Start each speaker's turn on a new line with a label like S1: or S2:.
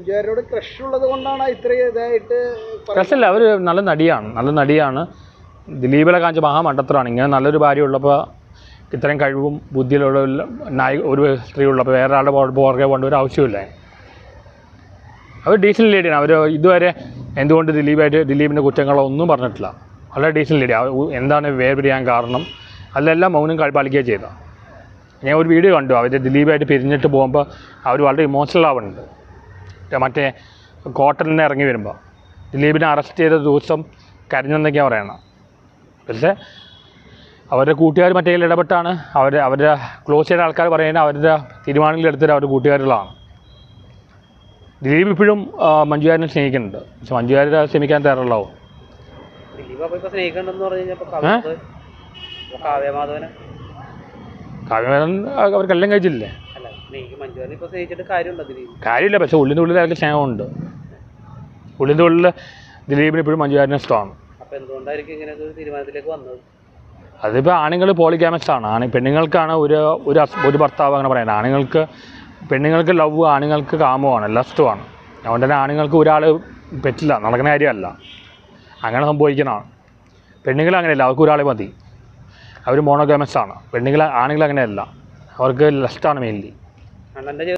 S1: മഞ്ജുവാരോട് crush ഉള്ളത് കൊണ്ടാണ് ഇത്രയും ഇതായിട്ട് പറയുന്നത്?
S2: രസമില്ല അവർ നല്ല നടിയാണ് നല്ല നടിയാണ് ദിലീപിലെ കാണിച്ച മഹാമണ്ടത്തരമാണ് ഇങ്ങനെ നല്ലൊരു ഭാര്യ ഉള്ളപ്പോൾ ഇത്രയും കഴിവും ബുദ്ധിയിലുള്ള ഒരു നായി ഒരു സ്ത്രീ ഉള്ളപ്പോൾ വേറെ ആളുടെ പുറ- പുറകെ പോകേണ്ട ഒരു ആവശ്യമില്ല അവർ ഡീസൻറ്റ് ലേഡിയാണ് അവർ ഇതുവരെ എന്തുകൊണ്ട് ദിലീപായിട്ട് ദിലീപിൻ്റെ കുറ്റങ്ങളോ ഒന്നും പറഞ്ഞിട്ടില്ല വളരെ ഡീസൻറ്റ് ലേഡി എന്താണ് വേർപിരിയാൻ കാരണം അതിലെല്ലാം മൗനം കളി പാലിക്കുകയാണ് ചെയ്ത ഞാൻ ഒരു വീഡിയോ കണ്ടു അവർ ദിലീപായിട്ട് പിരിഞ്ഞിട്ട് പോകുമ്പോൾ അവർ വളരെ ഇമോഷണൽ ആവുന്നുണ്ട് മറ്റേ കോട്ടണിൽ നിന്ന് ഇറങ്ങി വരുമ്പോൾ ദിലീപിനെ അറസ്റ്റ് ചെയ്ത ദിവസം കരഞ്ഞെന്നൊക്കെയാണ് പറയണം പക്ഷേ അവരുടെ കൂട്ടുകാർ മറ്റേ ഇടപെട്ടാണ് അവർ അവരുടെ ക്ലോസ് ചെയ്ത ആൾക്കാർ പറയുന്നത് അവരുടെ തീരുമാനങ്ങൾ എടുത്തിട്ട് അവരുടെ കൂട്ടുകാരികളാണ് ദിലീപ് ഇപ്പോഴും ആ, മഞ്ജുവാരിനെ സ്നേഹിക്കുന്നുണ്ട് പക്ഷെ മഞ്ജുവാരി ക്ഷമിക്കാൻ തയ്യാറുള്ളാവും
S3: ദിലീപ് അപ്പൊ ഇപ്പൊ സ്നേഹിക്കണ്ടെന്ന് പറഞ്ഞു കഴിഞ്ഞപ്പോ കവിത കാവ്യമാധവനെ
S2: കാവ്യമേനൻ അവർ കല്യാണം കഴിച്ചില്ലേ
S3: അല്ല സ്നേഹിക്കും മഞ്ജുവാനെ ഇപ്പൊ സ്നേഹിച്ചിട്ട് കാര്യമുണ്ടോ ദിലീപ്
S2: കാര്യമില്ല പക്ഷേ ഉള്ളിൻ്റെ ഉള്ളിൽ അവർക്ക് സ്നേഹമുണ്ട് ഉള്ളിൻ്റെ ഉള്ളിൽ ദിലീപിന് ഇപ്പോഴും മഞ്ജുവാരിനെ ഇഷ്ടമാണ്
S3: അപ്പൊ എന്തുകൊണ്ടായിരിക്കും ഇങ്ങനെ ഒരു തീരുമാനത്തിലേക്ക് വന്നത്
S2: അതിപ്പോൾ ആണുങ്ങൾ പോളിഗാമസ് ആണ് ആണ് പെണ്ണുങ്ങൾക്കാണ് ഒരു ഒരു ഹസ്- ഒരു ഭർത്താവ് അങ്ങനെ പറയുന്നത് ആണുങ്ങൾക്ക് പെണ്ണുങ്ങൾക്ക് ലവ് ആണുങ്ങൾക്ക് കാമമാണ് ലസ്റ്റുമാണ് അതുകൊണ്ട് തന്നെ ആണുങ്ങൾക്ക് ഒരാൾ പറ്റില്ല നടക്കുന്ന കാര്യമല്ല അങ്ങനെ സംഭവിക്കുന്നതാണ് പെണ്ണുങ്ങൾ അങ്ങനെയല്ല അവർക്ക് ഒരാളെ മതി അവർ മോണോഗാമസ് ആണ് പെണ്ണുങ്ങൾ ആണുങ്ങൾ അങ്ങനെയല്ല അവർക്ക് ലസ്റ്റാണ് മെയിൻലി
S3: അണ്ണന്റെ